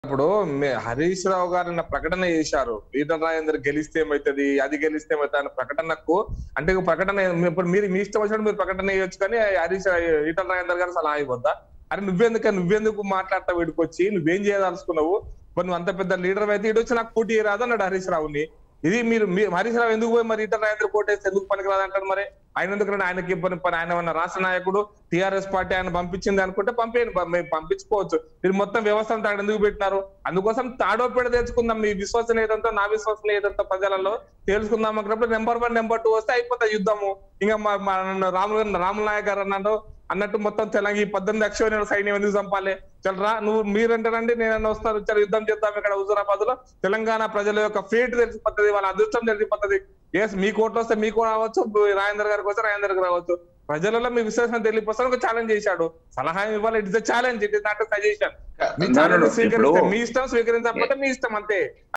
ఇప్పుడు మే- హరీష్ రావు గారు నిన్న ప్రకటన చేశారు ఈటల రాజేందర్ గెలిస్తే ఏమవుతుంది అది గెలిస్తే ఏమవుతుంది అన్న ప్రకటనకు అంటే ఇక ప్రకటన ఇప్పుడు మీరు మీ ఇష్టం వచ్చినట్టు మీరు ప్రకటన చేయొచ్చు కానీ హరీష్ ఈటల రాజేందర్ గారు సలహా ఇవ్వద్దా అరే నువ్వెందుకు నువ్వెందుకు మాట్లాడతా వీడికొచ్చి నువ్వేం చేయదలుచుకున్నావు మరి నువ్వు అంత పెద్ద లీడర్ అయితే ఇటు వచ్చి నాకు పోటీ రాదు అన్నాడు హరీష్ రావుని ఇది మీరు మీ- హరీష్ రావు ఎందుకు పోయి మరి ఈటల రాజేందర్ కోటేస్తే ఎందుకు పనికిరాదు అంటారు మరి ఆయన ఎందుకు ఆయనకి పని పని ఆయన ఉన్న రాష్ట్ర నాయకుడు టిఆర్ఎస్ పార్టీ ఆయన పంపించింది అనుకుంటే పంపేయండి పం- మేము పంపించుకోవచ్చు మీరు మొత్తం వ్యవస్థ అంతా అక్కడ ఎందుకు పెట్టినారు అందుకోసం తాడోపేడ తెచ్చుకుందాం మీ విశ్వసనీయతంతో నా విశ్వసనీయతంతో ప్రజలలో తెలుసుకుందాం అనుకున్నప్పుడు నెంబర్ వన్ నెంబర్ టూ వస్తే అయిపోతాయి యుద్ధము ఇంకా మా మా రాములు రాముల నాయక్ గారు అన్నాడు అన్నట్టు మొత్తం తెలంగాణ ఈ పద్దెనిమిది అక్షర సైన్యం ఎందుకు చంపాలి చలరా నువ్వు మీరంటారండి నేను వస్తారు చల యుద్ధం చేద్దాం ఇక్కడ హుజురాబాద్ లో తెలంగాణ ప్రజల యొక్క ఫేట్ తెలిసిపోతుంది వాళ్ళ అదృష్టం తెలిసిపోతుంది ఎస్ మీ కోట్లు వస్తే మీకు రావచ్చు రాజేందర్ గారికి వస్తే రాజేందర్ గారికి రావచ్చు ప్రజలలో మీ విశ్లేషణ తెలియపోతే ఒక ఛాలెంజ్ చేశాడు సలహా ఇవ్వాలి it is challenge it is not suggestion మీ No, no, no. ఛాలెంజ్ స్వీకరిస్తే ఇప్పుడు- మీ ఇష్టం స్వీకరించకపోతే మీ ఇష్టం అంతే